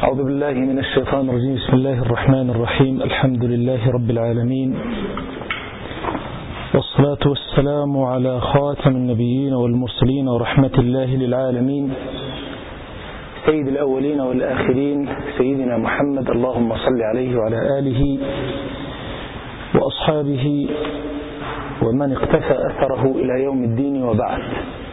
أعوذ بالله من الشيطان الرجيم بسم الله الرحمن الرحيم الحمد لله رب العالمين والصلاة والسلام على خاتم النبيين والمرسلين ورحمة الله للعالمين سيد الأولين والآخرين سيدنا محمد اللهم صل عليه وعلى آله وأصحابه ومن اقتفى أثره إلى يوم الدين وبعد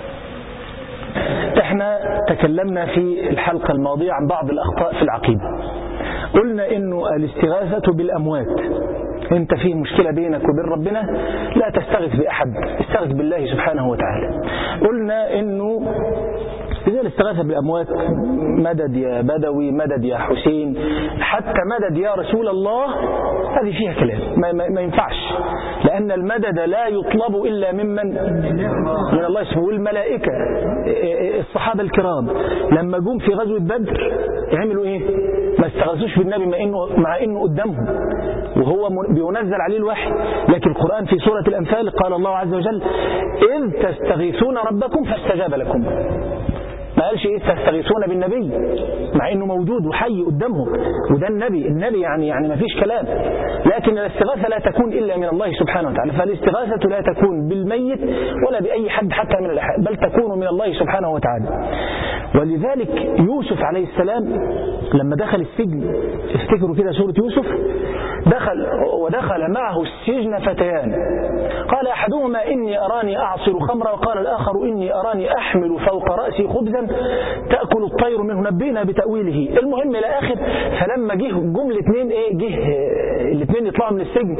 احنا تكلمنا في الحلقة الماضية عن بعض الأخطاء في العقيدة قلنا انه الاستغاثة بالأموات انت فيه مشكلة بينك وبين ربنا لا تستغث بأحد استغث بالله سبحانه وتعالى قلنا انه إذا الاستغاثة بالأموات مدد يا بدوي مدد يا حسين حتى مدد يا رسول الله هذه فيها كلام ما, ما, ما ينفعش لأن المدد لا يطلب إلا ممن من الله اسمه والملائكة الصحابة الكرام لما جم في غزوة بدر عملوا إيه ما استغاثوش بالنبي مع إنه, مع إنه قدامهم وهو بينزل عليه الوحي لكن القرآن في سورة الأنفال قال الله عز وجل إذ تستغيثون ربكم فاستجاب لكم ما قالش ايه تستغيثون بالنبي مع انه موجود وحي قدامهم وده النبي النبي يعني يعني ما فيش كلام لكن الاستغاثه لا تكون الا من الله سبحانه وتعالى فالاستغاثه لا تكون بالميت ولا باي حد حتى من الاحياء بل تكون من الله سبحانه وتعالى ولذلك يوسف عليه السلام لما دخل السجن افتكروا كده سوره يوسف دخل ودخل معه السجن فتيان قال احدهما اني اراني اعصر خمرا وقال الاخر اني اراني احمل فوق راسي خبزا تأكل الطير منه نبينا بتأويله المهم إلى آخر فلما جه جم الاثنين إيه جه الاثنين يطلعوا من السجن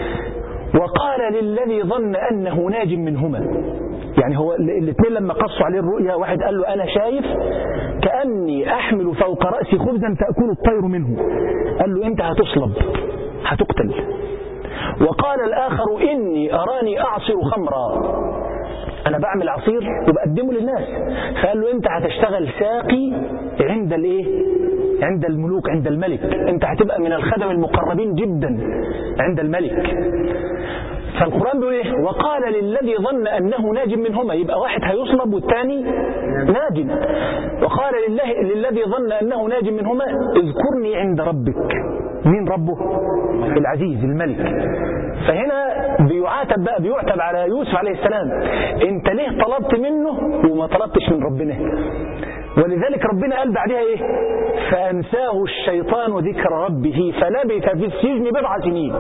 وقال للذي ظن أنه ناج منهما يعني هو الاثنين لما قصوا عليه الرؤيا واحد قال له أنا شايف كأني أحمل فوق رأسي خبزا تأكل الطير منه قال له أنت هتصلب هتقتل وقال الآخر إني أراني أعصر خمرا انا بعمل عصير وبقدمه للناس فقال له انت هتشتغل ساقي عند الايه عند الملوك عند الملك انت هتبقى من الخدم المقربين جدا عند الملك فالقرآن بيقول ايه وقال للذي ظن انه ناج منهما يبقى واحد هيصلب والثاني ناج وقال لله للذي ظن انه ناج منهما اذكرني عند ربك مين ربه العزيز الملك فهنا بيعاتب بقى بيعتب على يوسف عليه السلام انت ليه طلبت منه وما طلبتش من ربنا ولذلك ربنا قال بعدها ايه فانساه الشيطان ذكر ربه فلبث في السجن بضع سنين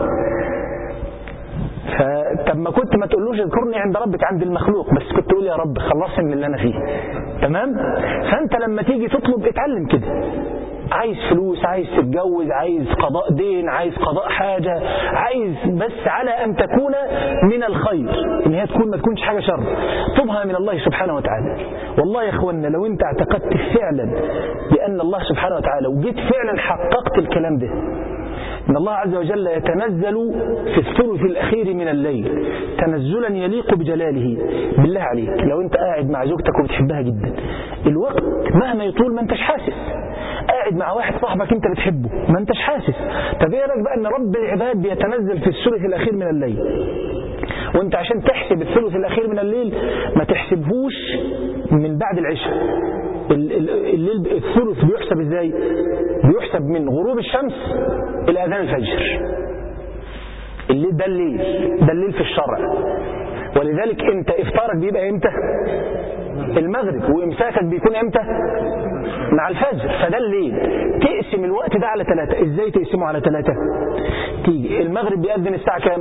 فطب ما كنت ما تقولوش اذكرني عند ربك عند المخلوق بس كنت تقول يا رب خلصني من اللي انا فيه تمام فانت لما تيجي تطلب اتعلم كده عايز فلوس عايز تتجوز عايز قضاء دين عايز قضاء حاجة عايز بس على أن تكون من الخير إن هي تكون ما تكونش حاجة شر طبها من الله سبحانه وتعالى والله يا إخوانا لو أنت اعتقدت فعلا بأن الله سبحانه وتعالى وجيت فعلا حققت الكلام ده إن الله عز وجل يتنزل في الثلث الأخير من الليل تنزلا يليق بجلاله بالله عليك لو أنت قاعد مع زوجتك وبتحبها جدا الوقت مهما يطول ما انتش حاسس قاعد مع واحد صاحبك انت بتحبه ما انتش حاسس طب ايه رايك بقى ان رب العباد بيتنزل في الثلث الاخير من الليل وانت عشان تحسب الثلث الاخير من الليل ما تحسبهوش من بعد العشاء الليل الثلث بيحسب ازاي بيحسب من غروب الشمس الى اذان الفجر الليل ده الليل ده الليل في الشرع ولذلك انت افطارك بيبقى امتى المغرب وامساكك بيكون امتى مع الفجر فده الليل تقسم الوقت ده على ثلاثة ازاي تقسمه على ثلاثة تيجي المغرب بيأذن الساعة كام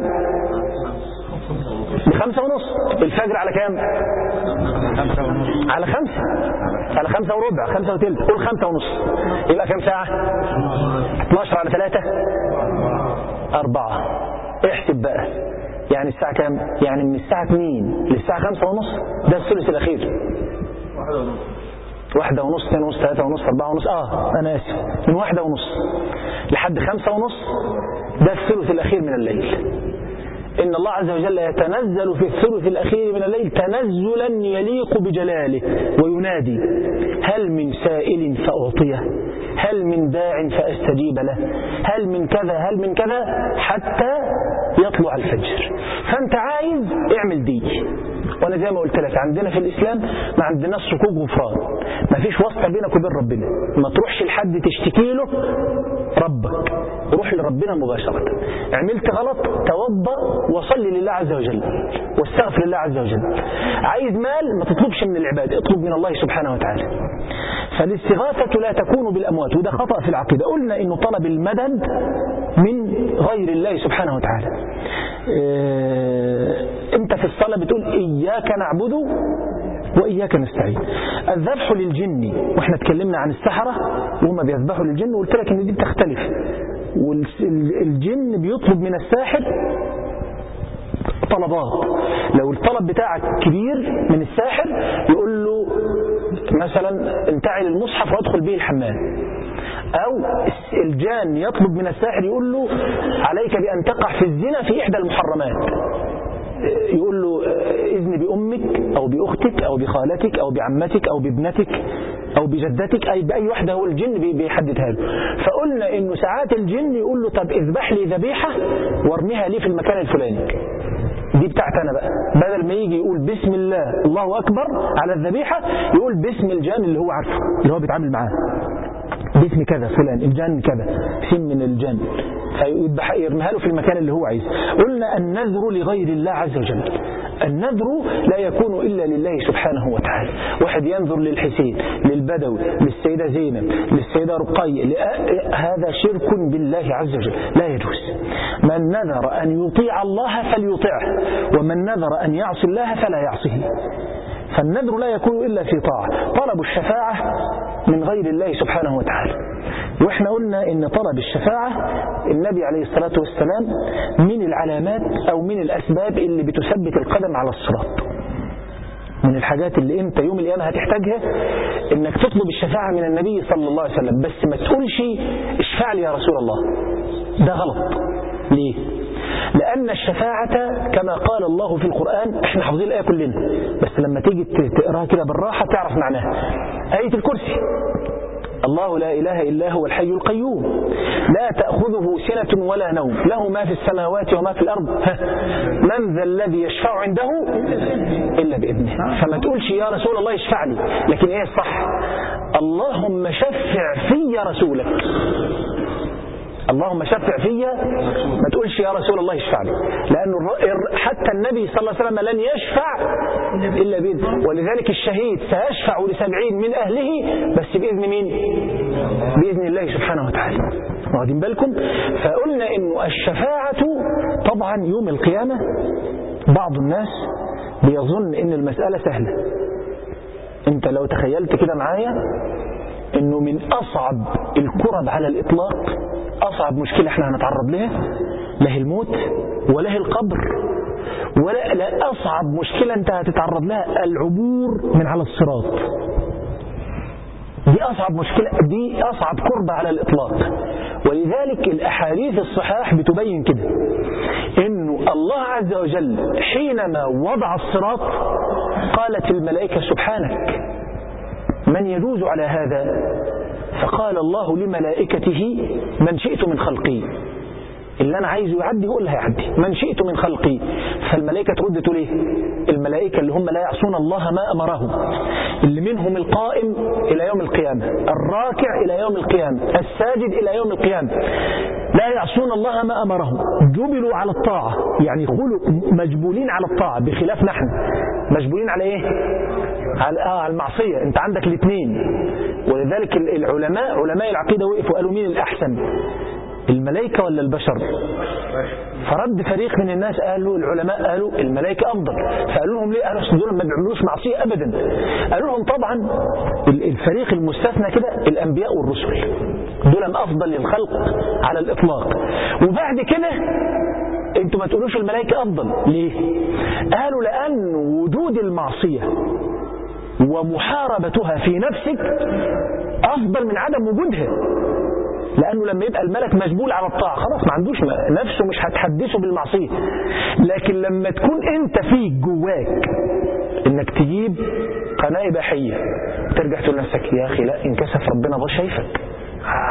بخمسة ونص الفجر على كام على خمسة على خمسة وربع خمسة وتلت قول خمسة ونص يبقى كام ساعة 12 على ثلاثة أربعة احسب بقى يعني الساعة كام يعني من الساعة 2 للساعة 5 ونص ده الثلث الأخير واحدة ونص اثنين ونص ثلاثة ونص أربعة ونص آه أنا آسف من واحدة ونص لحد خمسة ونص ده الثلث الأخير من الليل إن الله عز وجل يتنزل في الثلث الأخير من الليل تنزلا يليق بجلاله وينادي هل من سائل فأعطيه هل من داع فأستجيب له هل من كذا هل من كذا حتى يطلع الفجر فأنت عايز اعمل دي وانا زي ما قلت لك عندنا في الاسلام ما عندناش صكوك غفران ما فيش واسطه بينك وبين ربنا ما تروحش لحد تشتكي له ربك روح لربنا مباشره عملت غلط توضا وصلي لله عز وجل واستغفر الله عز وجل عايز مال ما تطلبش من العباد اطلب من الله سبحانه وتعالى فالاستغاثة لا تكون بالأموات وده خطأ في العقيدة قلنا إنه طلب المدد من غير الله سبحانه وتعالى اه انت في الصلاة بتقول إياك نعبد وإياك نستعين الذبح للجن واحنا اتكلمنا عن السحرة وهم بيذبحوا للجن وقلت لك ان دي بتختلف والجن بيطلب من الساحر طلبات لو الطلب بتاعك كبير من الساحر يقول له مثلا انتعل المصحف وادخل به الحمام أو الجان يطلب من الساحر يقول له عليك بأن تقع في الزنا في إحدى المحرمات يقول له إذن بأمك أو بأختك أو بخالتك أو بعمتك أو بابنتك أو بجدتك أي بأي واحدة هو الجن بيحددها له فقلنا إنه ساعات الجن يقول له طب اذبح لي ذبيحة وارميها لي في المكان الفلاني دي بتاعت انا بقى بدل ما يجي يقول بسم الله الله اكبر على الذبيحه يقول باسم الجان اللي هو عارفه اللي هو بيتعامل معاه باسم كذا فلان الجن كذا سم من الجن فيذبح يرميها له في المكان اللي هو عايزه قلنا النذر لغير الله عز وجل النذر لا يكون إلا لله سبحانه وتعالى واحد ينذر للحسين للبدوي للسيدة زينب للسيدة رقية هذا شرك بالله عز وجل لا يجوز من نذر أن يطيع الله فليطعه ومن نذر أن يعصي الله فلا يعصيه فالنذر لا يكون إلا في طاعة طلب الشفاعة من غير الله سبحانه وتعالى واحنا قلنا ان طلب الشفاعة النبي عليه الصلاة والسلام من العلامات او من الاسباب اللي بتثبت القدم على الصراط من الحاجات اللي انت يوم القيامة هتحتاجها انك تطلب الشفاعة من النبي صلى الله عليه وسلم بس ما تقولش اشفع لي يا رسول الله ده غلط ليه لأن الشفاعة كما قال الله في القرآن احنا حافظين الآية كلنا بس لما تيجي تقراها كده بالراحة تعرف معناها آية الكرسي الله لا إله إلا هو الحي القيوم لا تأخذه سنة ولا نوم له ما في السماوات وما في الأرض من ذا الذي يشفع عنده إلا بإذنه فما تقولش يا رسول الله يشفع لي لكن إيه الصح اللهم شفع في رسولك اللهم شفع فيا ما تقولش يا رسول الله اشفع لي لأنه حتى النبي صلى الله عليه وسلم لن يشفع إلا بإذن ولذلك الشهيد سيشفع لسبعين من أهله بس بإذن مين بإذن الله سبحانه وتعالى واخدين بالكم فقلنا إنه الشفاعة طبعا يوم القيامة بعض الناس بيظن إن المسألة سهلة انت لو تخيلت كده معايا انه من اصعب الكرب على الاطلاق أصعب مشكلة احنا هنتعرض لها لا الموت ولا القبر ولا لا أصعب مشكلة انت هتتعرض لها العبور من على الصراط دي أصعب مشكلة دي أصعب كربة على الإطلاق ولذلك الأحاديث الصحاح بتبين كده إنه الله عز وجل حينما وضع الصراط قالت الملائكة سبحانك من يجوز على هذا فقال الله لملائكته من شئت من خلقي اللي أنا عايزه يعدي هو اللي هيعدي من شئت من خلقي فالملائكة ترد تقول ايه الملائكة اللي هم لا يعصون الله ما أمرهم اللي منهم القائم إلى يوم القيامة الراكع إلى يوم القيامة الساجد إلى يوم القيامة لا يعصون الله ما أمرهم جبلوا على الطاعة يعني خلق مجبولين على الطاعة بخلاف نحن مجبولين على ايه على آه المعصية انت عندك الاثنين ولذلك العلماء علماء العقيدة وقفوا قالوا مين الأحسن الملائكة ولا البشر فرد فريق من الناس قالوا العلماء قالوا الملائكة أفضل فقالوا لهم ليه قالوا دول ما بيعملوش معصية أبدا قالوا لهم طبعا الفريق المستثنى كده الأنبياء والرسل دول أفضل للخلق على الإطلاق وبعد كده انتوا ما تقولوش الملائكة أفضل ليه قالوا لأن وجود المعصية ومحاربتها في نفسك أفضل من عدم وجودها لأنه لما يبقى الملك مجبول على الطاعة خلاص ما عندوش نفسه مش هتحدثه بالمعصية لكن لما تكون انت فيك جواك انك تجيب قناة إباحية ترجع تقول لنفسك يا أخي لا انكسف ربنا ده شايفك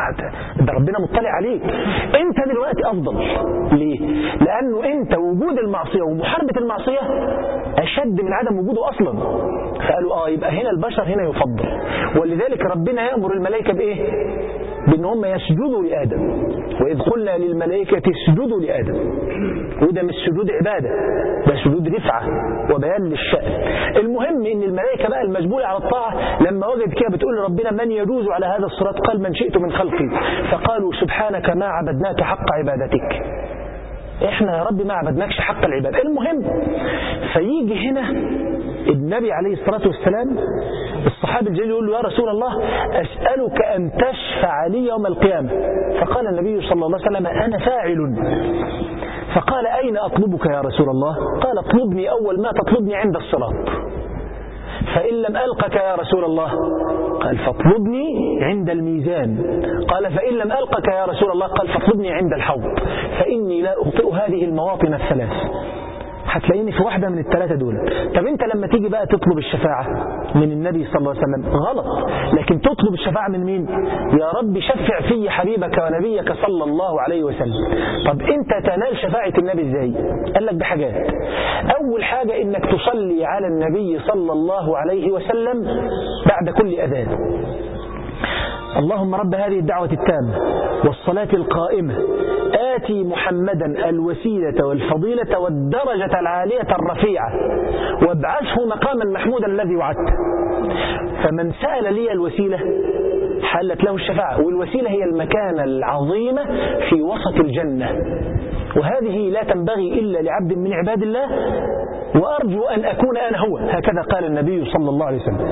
ده ربنا مطلع عليك انت دلوقتي افضل ليه لانه انت وجود المعصيه ومحاربه المعصيه اشد من عدم وجوده اصلا فقالوا اه يبقى هنا البشر هنا يفضل ولذلك ربنا يامر الملائكه بايه بان هم يسجدوا لادم واذ قلنا للملائكه اسجدوا لادم وده مش سجود عباده ده سجود رفعه وبيان للشان المهم ان الملائكه بقى المجبوله على الطاعه لما وجد كده بتقول لربنا من يجوز على هذا الصراط قال من شئت من خلقي فقالوا سبحانك ما عبدناك حق عبادتك احنا يا رب ما عبدناكش حق العبادة المهم فيجي هنا النبي عليه الصلاة والسلام الصحابي الجليل يقول له يا رسول الله أسألك أن تشفع لي يوم القيامة فقال النبي صلى الله عليه وسلم أنا فاعل فقال أين أطلبك يا رسول الله قال اطلبني أول ما تطلبني عند الصراط فإن لم ألقك يا رسول الله قال فاطلبني عند الميزان قال فإن لم ألقك يا رسول الله قال فاطلبني عند الحوض فإني لا أخطئ هذه المواطن الثلاث هتلاقيني في واحدة من الثلاثة دول طب انت لما تيجي بقى تطلب الشفاعة من النبي صلى الله عليه وسلم غلط لكن تطلب الشفاعة من مين يا رب شفع في حبيبك ونبيك صلى الله عليه وسلم طب انت تنال شفاعة النبي ازاي قال لك بحاجات اول حاجة انك تصلي على النبي صلى الله عليه وسلم بعد كل اذان اللهم رب هذه الدعوة التامة والصلاة القائمة آتي محمدا الوسيلة والفضيلة والدرجة العالية الرفيعة وابعثه مقاما محمودا الذي وعدته فمن سأل لي الوسيلة حلت له الشفاعة والوسيلة هي المكانة العظيمة في وسط الجنة وهذه لا تنبغي إلا لعبد من عباد الله وأرجو أن أكون أنا هو هكذا قال النبي صلى الله عليه وسلم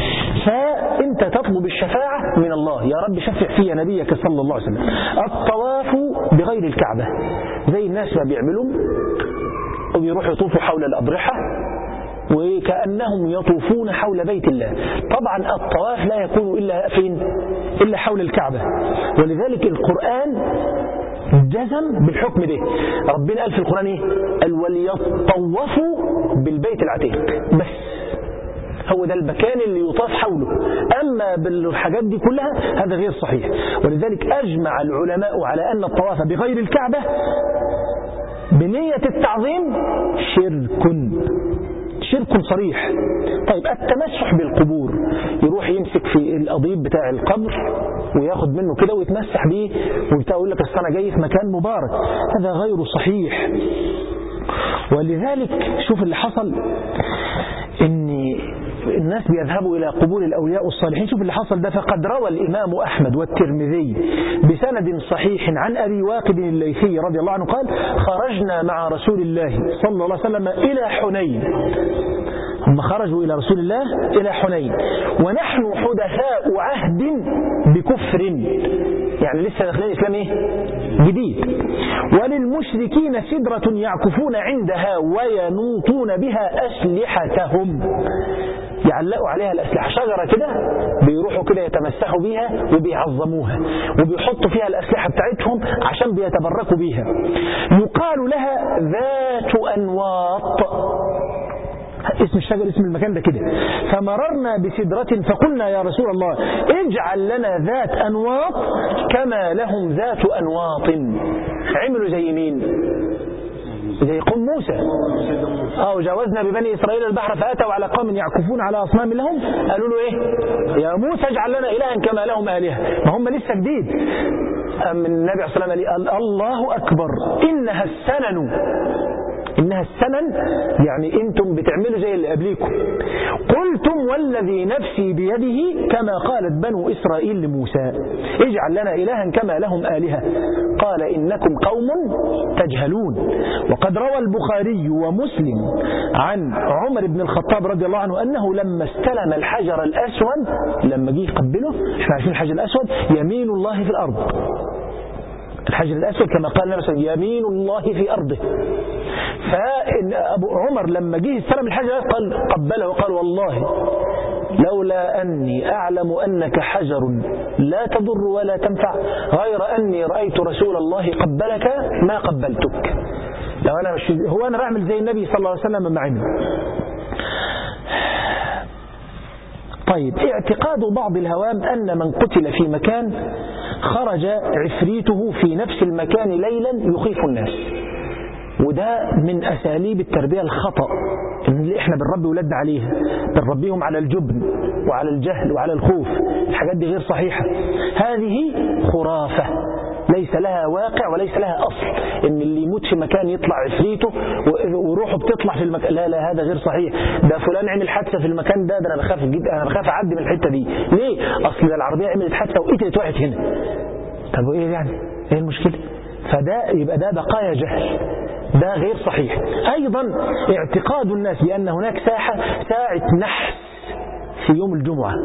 فأنت تطلب الشفاعة من الله يا رب شفع في نبيك صلى الله عليه وسلم الطواف بغير الكعبة زي الناس ما بيعملوا وبيروحوا يطوفوا حول الأضرحة وكأنهم يطوفون حول بيت الله طبعا الطواف لا يكون إلا فين إلا حول الكعبة ولذلك القرآن جزم بالحكم ده ربنا قال في القرآن ايه قال وليطوفوا بالبيت العتيق بس هو ده المكان اللي يطاف حوله أما بالحاجات دي كلها هذا غير صحيح ولذلك أجمع العلماء على أن الطواف بغير الكعبة بنية التعظيم شرك شرك صريح طيب التمسح بالقبور يروح يمسك في القضيب بتاع القبر وياخد منه كده ويتمسح بيه وبتاع يقول لك اصل انا جاي في مكان مبارك هذا غير صحيح ولذلك شوف اللي حصل ان الناس بيذهبوا إلى قبور الأولياء الصالحين شوف اللي حصل ده فقد روى الإمام أحمد والترمذي بسند صحيح عن أبي واقد الليثي رضي الله عنه قال خرجنا مع رسول الله صلى الله عليه وسلم إلى حنين هم خرجوا إلى رسول الله إلى حنين ونحن حدثاء عهد بكفر يعني لسه داخلين الإسلام إيه؟ جديد وللمشركين سدرة يعكفون عندها وينوطون بها أسلحتهم يعلقوا عليها الأسلحة شجرة كده بيروحوا كده يتمسحوا بيها وبيعظموها وبيحطوا فيها الأسلحة بتاعتهم عشان بيتبركوا بيها يقال لها ذات أنواط اسم الشجر اسم المكان ده كده فمررنا بسدرة فقلنا يا رسول الله اجعل لنا ذات أنواط كما لهم ذات أنواط عملوا زي مين زي قوم موسى اه وجاوزنا ببني إسرائيل البحر فأتوا على قوم يعكفون على أصنام لهم قالوا له إيه يا موسى اجعل لنا إلها كما لهم آلهة ما هم لسه جديد أم النبي عليه الصلاة والسلام قال الله أكبر إنها السنن إنها السنن يعني أنتم بتعملوا زي اللي قبليكم قلتم والذي نفسي بيده كما قالت بنو إسرائيل لموسى اجعل لنا إلها كما لهم آلهة قال إنكم قوم تجهلون وقد روى البخاري ومسلم عن عمر بن الخطاب رضي الله عنه أنه لما استلم الحجر الأسود لما جه يقبله احنا عارفين الحجر الأسود يمين الله في الأرض الحجر الأسود كما قال النبي صلى الله عليه وسلم يمين الله في أرضه فأبو عمر لما جه استلم الحجر قال قبله وقال والله لولا أني أعلم أنك حجر لا تضر ولا تنفع غير أني رأيت رسول الله قبلك ما قبلتك لو أنا مش هو أنا بعمل زي النبي صلى الله عليه وسلم ما عمل طيب اعتقاد بعض الهوام أن من قتل في مكان خرج عفريته في نفس المكان ليلا يخيف الناس وده من أساليب التربية الخطأ اللي احنا بنربي ولادنا عليها بنربيهم على الجبن وعلى الجهل وعلى الخوف الحاجات دي غير صحيحة هذه خرافة ليس لها واقع وليس لها أصل إن اللي يموت في مكان يطلع عفريته وروحه بتطلع في المكان لا لا هذا غير صحيح ده فلان عمل حادثة في المكان ده ده أنا بخاف جدا أنا بخاف أعدي من الحتة دي ليه أصل ده العربية عملت حادثة وقتلت واحد هنا طب وإيه يعني إيه المشكلة فده يبقى ده بقايا جهل ده غير صحيح أيضا اعتقاد الناس بأن هناك ساحة ساعة نحس في يوم الجمعة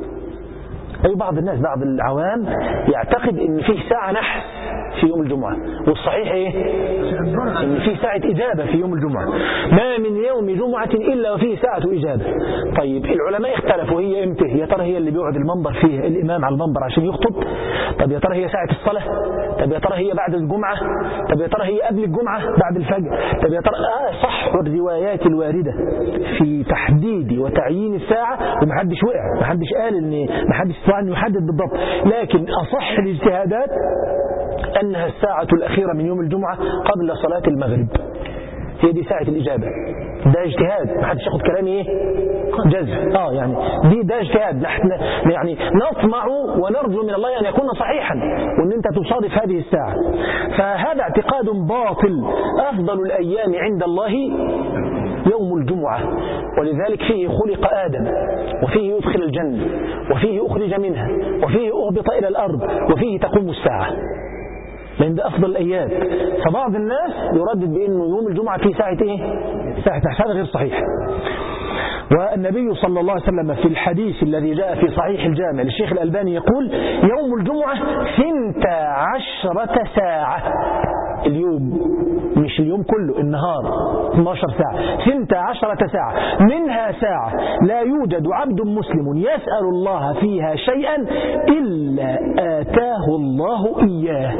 أي بعض الناس بعض العوام يعتقد ان فيه ساعة نحس في يوم الجمعة والصحيح ايه ان فيه ساعة اجابة في يوم الجمعة ما من يوم جمعة الا وفيه ساعة اجابة طيب العلماء اختلفوا هي امتى يا ترى هي اللي بيقعد المنبر فيه الامام على المنبر عشان يخطب طب يا ترى هي ساعة الصلاة طب يا ترى هي بعد الجمعة طب يا ترى هي قبل الجمعة بعد الفجر طب يا ترى آه صح الروايات الواردة في تحديد وتعيين الساعة ومحدش وقع محدش قال ان محدش استطاع أن يحدد بالضبط لكن أصح الاجتهادات أنها الساعة الأخيرة من يوم الجمعة قبل صلاة المغرب هي دي ساعة الإجابة ده اجتهاد ما حدش ياخد كلامي ايه جزم اه يعني دي ده اجتهاد نحن يعني نطمع ونرجو من الله ان يكون صحيحا وان انت تصادف هذه الساعة فهذا اعتقاد باطل افضل الايام عند الله يوم الجمعة ولذلك فيه خلق آدم وفيه يدخل الجنة وفيه أخرج منها وفيه أهبط إلى الأرض وفيه تقوم الساعة لأن ده أفضل الأيام فبعض الناس يردد بأنه يوم الجمعة في ساعة إيه؟ ساعة هذا غير صحيح والنبي صلى الله عليه وسلم في الحديث الذي جاء في صحيح الجامع للشيخ الألباني يقول يوم الجمعة ثنت عشرة ساعة اليوم مش اليوم كله النهار 12 ساعة ثنت عشرة ساعة منها ساعة لا يوجد عبد مسلم يسأل الله فيها شيئا إلا آتاه الله إياه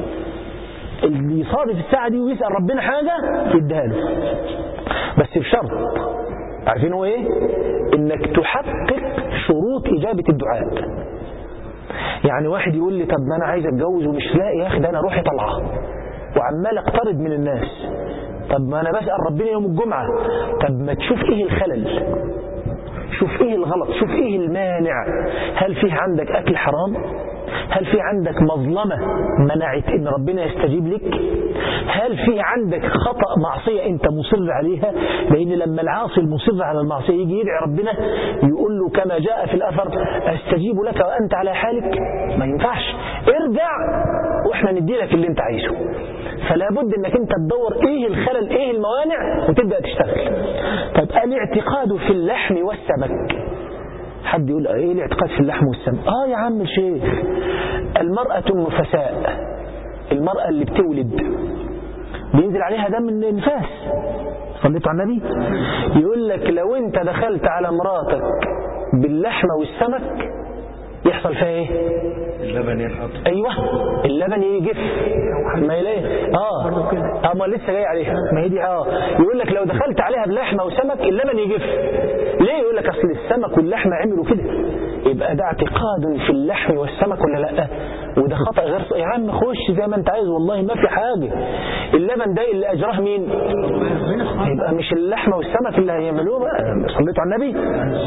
اللي يصادف الساعة دي ويسأل ربنا حاجة يديها له بس بشرط عارفين هو ايه انك تحقق شروط اجابة الدعاء يعني واحد يقول لي طب ما انا عايز اتجوز ومش لاقي يا اخي ده انا روحي طالعه وعمال اقترب من الناس طب ما انا بسأل ربنا يوم الجمعة طب ما تشوف ايه الخلل شوف ايه الغلط شوف ايه المانع هل فيه عندك اكل حرام هل في عندك مظلمة منعت ان ربنا يستجيب لك هل في عندك خطأ معصية انت مصر عليها لان لما العاصي المصر على المعصية يجي يدعي ربنا يقول له كما جاء في الاثر استجيب لك وانت على حالك ما ينفعش ارجع واحنا ندي لك اللي انت عايزه فلا بد انك انت تدور ايه الخلل ايه الموانع وتبدأ تشتغل طيب الاعتقاد في اللحم والسمك حد يقول ايه الاعتقاد في اللحم والسمك اه يا عم الشيخ المرأة النفساء المرأة اللي بتولد بينزل عليها دم النفاس صليت على النبي يقول لك لو انت دخلت على مراتك باللحمة والسمك يحصل فيها ايه اللبن ينحط ايوه اللبن يجف ما يلاقي اه اه ما لسه جاي عليها ما هي دي اه يقول لك لو دخلت عليها بلحمه وسمك اللبن يجف ليه يقول لك اصل السمك واللحمه عملوا كده يبقى ده اعتقاد في اللحم والسمك ولا لا وده خطأ غير صحيح. يا عم خش زي ما انت عايز والله ما في حاجة اللبن ده اللي اجراه مين يبقى مش اللحمة والسمك اللي هيعملوه بقى صليتوا على النبي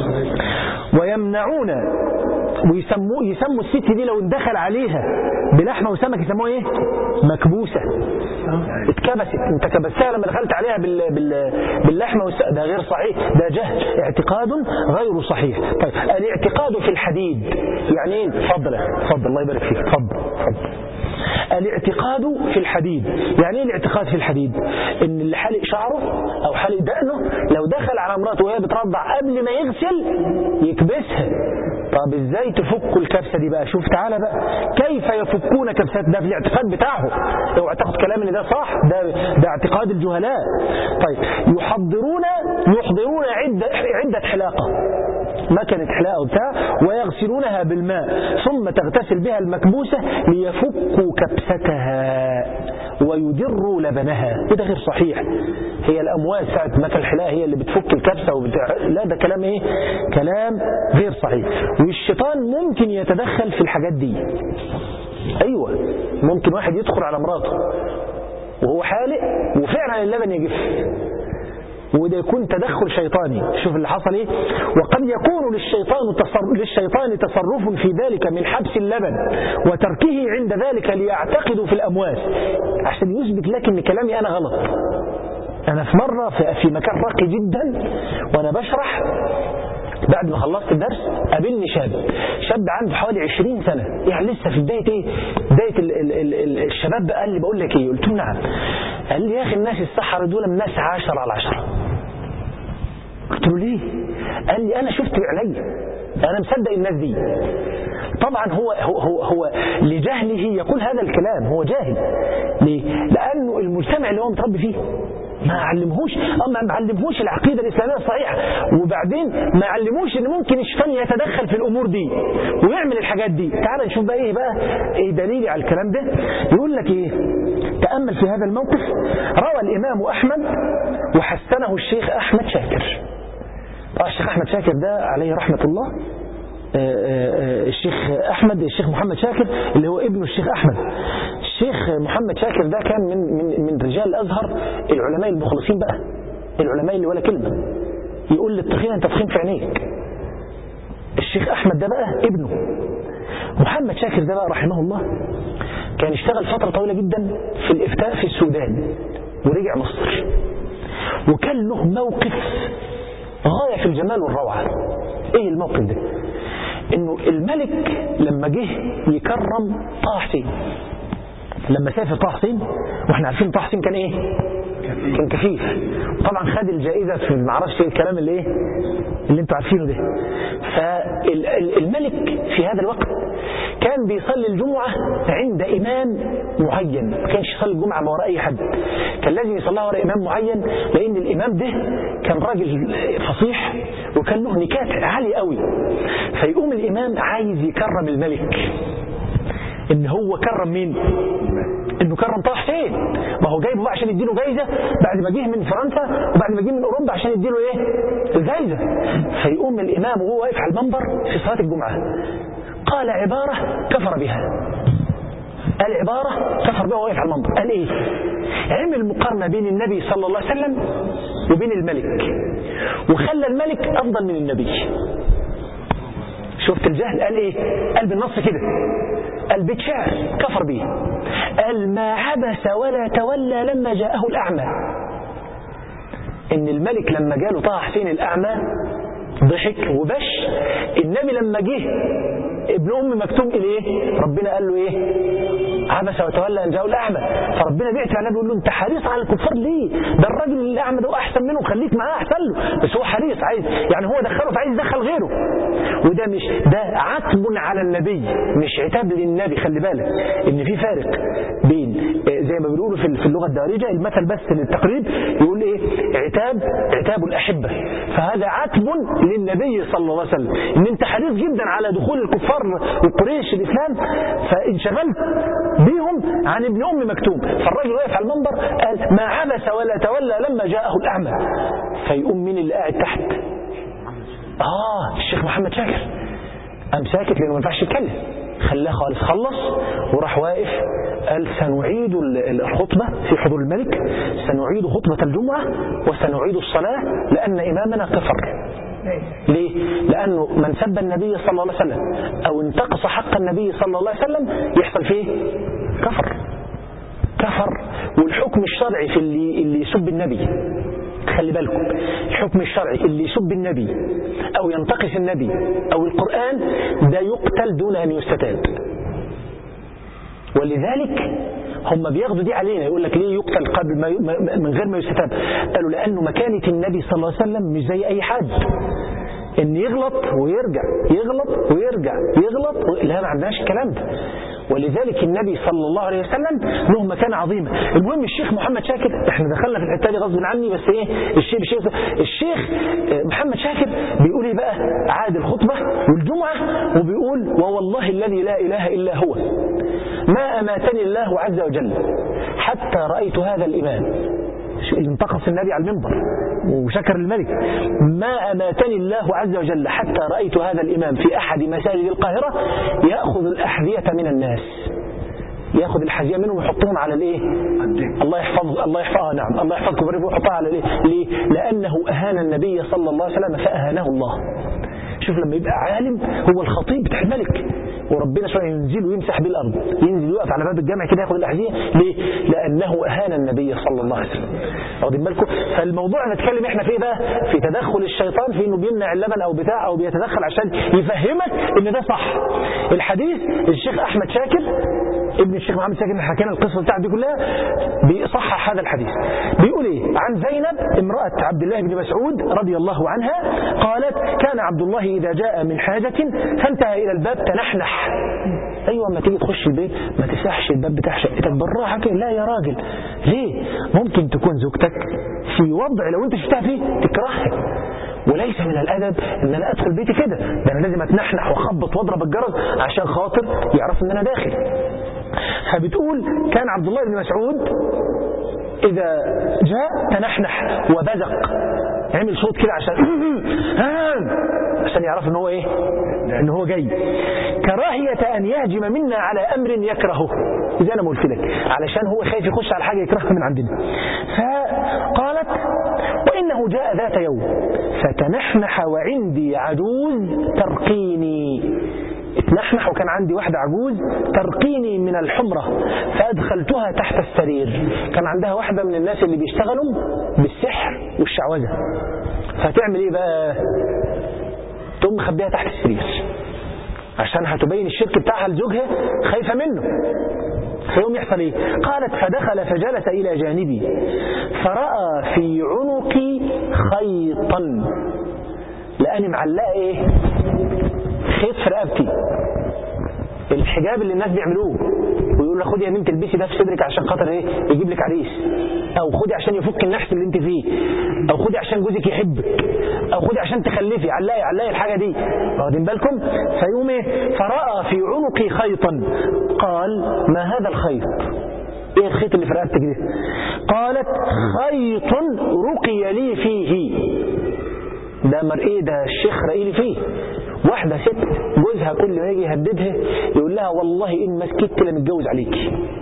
ويمنعون ويسموا يسموا الست دي لو دخل عليها بلحمه وسمك يسموها ايه مكبوسه اتكبست انت كبستها لما دخلت عليها بال... بال... باللحمه والسمك ده غير صحيح ده جهل اعتقاد غير صحيح طيب الاعتقاد في الحديد يعني ايه اتفضل اتفضل الله يبارك فيك اتفضل اتفضل الاعتقاد في الحديد يعني ايه الاعتقاد في الحديد ان اللي حالق شعره او حالق دقنه لو دخل على مراته وهي بترضع قبل ما يغسل يكبسها طب ازاي تفكوا الكبسه دي بقى شوف تعالى بقى كيف يفكون كبسات ده في الاعتقاد بتاعهم اوعى تاخد كلام ان ده صح ده ده اعتقاد الجهلاء طيب يحضرون يحضرون عده عده حلاقه مكنة حلاقة وبتاع ويغسلونها بالماء ثم تغتسل بها المكبوسة ليفكوا كبستها ويدروا لبنها وده غير صحيح هي الأموال ساعة مكن الحلاقة هي اللي بتفك الكبسة وبتاع لا ده كلام ايه كلام غير صحيح والشيطان ممكن يتدخل في الحاجات دي أيوة ممكن واحد يدخل على مراته وهو حالق وفعلا اللبن يجف وده يكون تدخل شيطاني شوف اللي حصل ايه وقد يكون للشيطان تصرف, للشيطان تصرف في ذلك من حبس اللبن وتركه عند ذلك ليعتقد في الأموال عشان يثبت لك ان كلامي أنا غلط أنا في مرة في مكان راقي جدا وأنا بشرح بعد ما خلصت الدرس قابلني شاب شاب عنده حوالي 20 سنة يعني لسه في بداية ايه بداية ال ال ال ال الشباب قال لي بقول لك ايه قلت له نعم قال لي يا اخي الناس السحرة دول الناس 10 على 10 قلت له ليه قال لي انا شفت بعيني انا مصدق الناس دي طبعا هو هو هو, هو لجهله يقول هذا الكلام هو جاهل ليه لانه المجتمع اللي هو متربي فيه ما علمهوش ما علمهوش العقيدة الإسلامية الصحيحة وبعدين ما علموش ان ممكن الشيطان يتدخل في الأمور دي ويعمل الحاجات دي تعال نشوف بقى ايه بقى ايه دليلي على الكلام ده يقول لك ايه تأمل في هذا الموقف روى الإمام أحمد وحسنه الشيخ أحمد شاكر الشيخ أحمد شاكر ده عليه رحمة الله الشيخ أحمد الشيخ محمد شاكر اللي هو ابن الشيخ أحمد الشيخ محمد شاكر ده كان من من من رجال الأزهر العلماء المخلصين بقى العلماء اللي ولا كلمة يقول للتخين أنت تخين في عينيك الشيخ أحمد ده بقى ابنه محمد شاكر ده بقى رحمه الله كان اشتغل فترة طويلة جدا في الإفتاء في السودان ورجع مصر وكان له موقف غاية في الجمال والروعة ايه الموقف ده انه الملك لما جه يكرم طه حسين لما سافر طه حسين واحنا عارفين طه حسين كان ايه كان كفيف طبعا خد الجائزة في معرفش الكلام اللي ايه اللي انتوا عارفينه ده فالملك في هذا الوقت كان بيصلي الجمعة عند إمام معين ما كانش يصلي الجمعة ما وراء أي حد كان لازم يصليها وراء إمام معين لأن الإمام ده كان راجل فصيح وكان له نكات عالية قوي فيقوم الإمام عايز يكرم الملك ان هو كرم مين انه كرم طه حسين ما هو جايبه بقى عشان يديله جايزة بعد ما جه من فرنسا وبعد ما جه من اوروبا عشان يديله ايه الجايزة فيقوم الامام وهو واقف على المنبر في صلاة الجمعة قال عبارة كفر بها قال عبارة كفر بها وهو واقف على المنبر قال ايه عمل مقارنة بين النبي صلى الله عليه وسلم وبين الملك وخلى الملك افضل من النبي شفت الجهل قال ايه قال بالنص كده قال بيت شعر كفر به قال ما عبس ولا تولى لما جاءه الأعمى إن الملك لما جاله طه حسين الأعمى ضحك وبش النبي لما جه ابن أم مكتوم إليه ربنا قال له إيه عبس وتولى أن جاءه الأعمى فربنا بيعت على بيقول له أنت حريص على الكفار ليه ده الراجل الأعمى ده أحسن منه خليك معاه أحسن له بس هو حريص عايز يعني هو دخله فعايز يدخل غيره وده مش ده عتب على النبي مش عتاب للنبي خلي بالك ان في فارق بين زي ما بيقولوا في في اللغه الدارجه المثل بس للتقريب يقول ايه عتاب عتاب الاحبه فهذا عتب للنبي صلى الله عليه وسلم ان انت حريص جدا على دخول الكفار وقريش الاسلام فانشغلت بيهم عن ابن ام مكتوم فالراجل واقف على المنبر قال ما عبس ولا تولى لما جاءه الاعمى فيقوم مين اللي قاعد تحت آه الشيخ محمد شاكر قام ساكت لأنه ما ينفعش يتكلم خلاه خالص خلص وراح واقف قال سنعيد الخطبة في حضور الملك سنعيد خطبة الجمعة وسنعيد الصلاة لأن إمامنا كفر ليه؟ لأنه من سب النبي صلى الله عليه وسلم أو انتقص حق النبي صلى الله عليه وسلم يحصل فيه كفر كفر والحكم الشرعي في اللي, اللي يسب النبي خلي بالكم الحكم الشرعي اللي يسب النبي أو ينتقص النبي أو القرآن ده يقتل دون أن يستتاب ولذلك هم بياخدوا دي علينا يقول لك ليه يقتل قبل ما من غير ما يستتاب قالوا لأنه مكانة النبي صلى الله عليه وسلم مش زي أي حد ان يغلط ويرجع يغلط ويرجع يغلط و... لا ما عندناش الكلام ده ولذلك النبي صلى الله عليه وسلم له مكانة عظيمة المهم الشيخ محمد شاكر احنا دخلنا في الحته دي غصب عني بس ايه الشيخ الشيخ الشيخ محمد شاكر بيقول ايه بقى عاد الخطبة والجمعة وبيقول ووالله الذي لا اله الا هو ما اماتني الله عز وجل حتى رأيت هذا الامام انتقص النبي على المنبر وشكر الملك ما أماتني الله عز وجل حتى رأيت هذا الإمام في أحد مساجد القاهرة يأخذ الأحذية من الناس ياخد الحزيه منهم ويحطهم على الايه الله يحفظ الله يحفظها نعم الله يحفظكم ويحطها على الايه ليه لانه اهان النبي صلى الله عليه وسلم فاهانه الله شوف لما يبقى عالم هو الخطيب بتاع الملك وربنا شويه ينزل ويمسح بيه الارض ينزل يقف على باب الجامع كده ياخد الاحذيه ليه؟ لانه اهان النبي صلى الله عليه وسلم واخدين بالكم فالموضوع نتكلم احنا فيه بقى في تدخل الشيطان في انه بيمنع اللبن او بتاع او بيتدخل عشان يفهمك ان ده صح الحديث الشيخ احمد شاكر ابن الشيخ محمد شاكر اللي حكينا القصه بتاعته دي كلها بيصحح هذا الحديث بيقول ايه عن زينب امراه عبد الله بن مسعود رضي الله عنها قالت كان عبد الله اذا جاء من حاجه فانتهى الى الباب تنحنح ايوه اما تيجي تخش البيت ما تفتحش الباب بتاع شقتك بالراحه كده لا يا راجل ليه ممكن تكون زوجتك في وضع لو انت شفتها فيه تكرهها وليس من الادب ان انا ادخل بيتي كده ده انا لازم اتنحنح واخبط واضرب الجرس عشان خاطر يعرف ان انا داخل فبتقول كان عبد الله بن مسعود إذا جاء تنحنح وبزق عمل صوت كده عشان عشان يعرف ان هو ايه ان هو جاي كراهية ان يهجم منا على امر يكرهه زي انا ما قلت لك علشان هو خايف يخش على حاجة يكرهها من عندنا فقالت وانه جاء ذات يوم فتنحنح وعندي عجوز ترقيني اتنحنح وكان عندي واحدة عجوز ترقيني من الحمرة فأدخلتها تحت السرير كان عندها واحدة من الناس اللي بيشتغلوا بالسحر والشعوذة فتعمل ايه بقى تقوم مخبيها تحت السرير عشان هتبين الشرك بتاعها لزوجها خايفة منه فيوم يحصل ايه قالت فدخل فجلس الى جانبي فرأى في عنقي خيطا لاني معلقه ايه خيط في رقبتي الحجاب اللي الناس بيعملوه ويقول له خدي يا بنت البسي ده في صدرك عشان خاطر ايه يجيب لك عريس او خدي عشان يفك النحس اللي انت فيه او خدي عشان جوزك يحبك او خدي عشان تخلفي علقي علقي الحاجه دي واخدين بالكم فيقوم ايه فراى في عنقي خيطا قال ما هذا الخيط ايه الخيط اللي في رقبتك ده قالت خيط رقي لي فيه ده مرئي ده الشيخ رقيلي فيه واحدة ست جوزها كل ما يجي يهددها يقول لها والله إن ما سكت لمتجوز عليك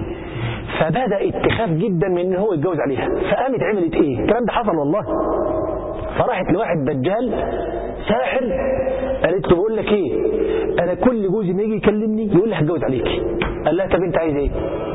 فبدأت تخاف جدا من ان هو يتجوز عليها فقامت عملت ايه الكلام ده حصل والله فراحت لواحد دجال ساحر قالت له بقول لك ايه انا كل جوزي ما يجي يكلمني يقول لي هتجوز عليك قال لها طب انت عايز ايه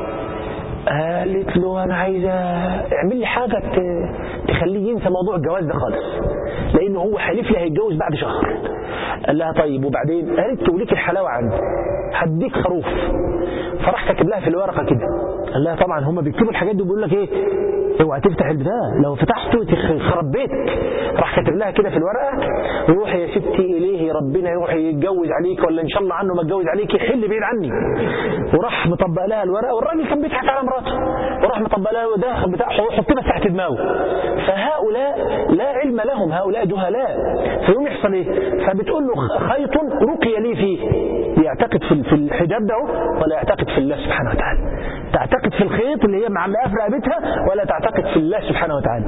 قالت له انا عايزه اعمل لي حاجه تخليه ينسى موضوع الجواز ده خالص لانه هو حلف لي هيتجوز بعد شهر قال لها طيب وبعدين قالت له ليك الحلاوه عندي هديك خروف فراح كاتب لها في الورقه كده قال لها طبعا هم بيكتبوا الحاجات دي بيقول لك ايه اوعى تفتح البتاع لو فتحته تخرب بيتك راح كاتب لها كده في الورقه روحي يا ستي اليه ربنا يروح يتجوز عليك ولا ان شاء الله عنه ما اتجوز عليك يحل بعيد عني وراح مطبق لها الورقه والراجل كان بيضحك على مراته وراح مطبق لها ده بتاع حط بس تحت دماغه فهؤلاء لا علم لهم هؤلاء جهلاء فيقوم يحصل ايه فبتقول له خيط رقي لي فيه يعتقد في في الحجاب ده ولا يعتقد في الله سبحانه وتعالى تعتقد في الخيط اللي هي معلقه في رقبتها ولا تعتقد في الله سبحانه وتعالى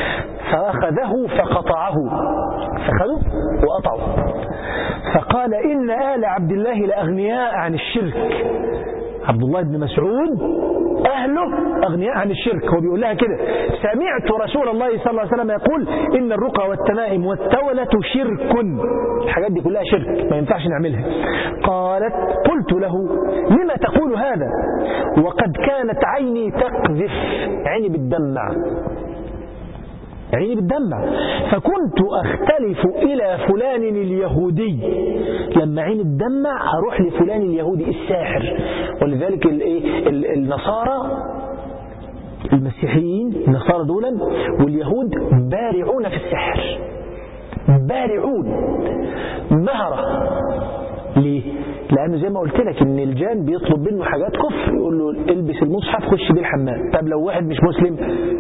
فأخذه فقطعه فخذه وقطعه فقال إن آل عبد الله لأغنياء عن الشرك عبد الله بن مسعود أهله أغنياء عن الشرك هو بيقول لها كده سمعت رسول الله صلى الله عليه وسلم يقول إن الرقى والتمائم والتولة شرك الحاجات دي كلها شرك ما ينفعش نعملها قالت قلت له لما تقول هذا وقد كانت عيني تقذف عيني بتدمع عيني بتدمع فكنت أختلف إلى فلان اليهودي لما عيني تدمع أروح لفلان اليهودي الساحر ولذلك النصارى المسيحيين النصارى دولا واليهود بارعون في السحر بارعون مهرة ليه؟ لأنه زي ما قلت لك إن الجان بيطلب منه حاجات كفر يقول له البس المصحف خش بيه الحمام طب لو واحد مش مسلم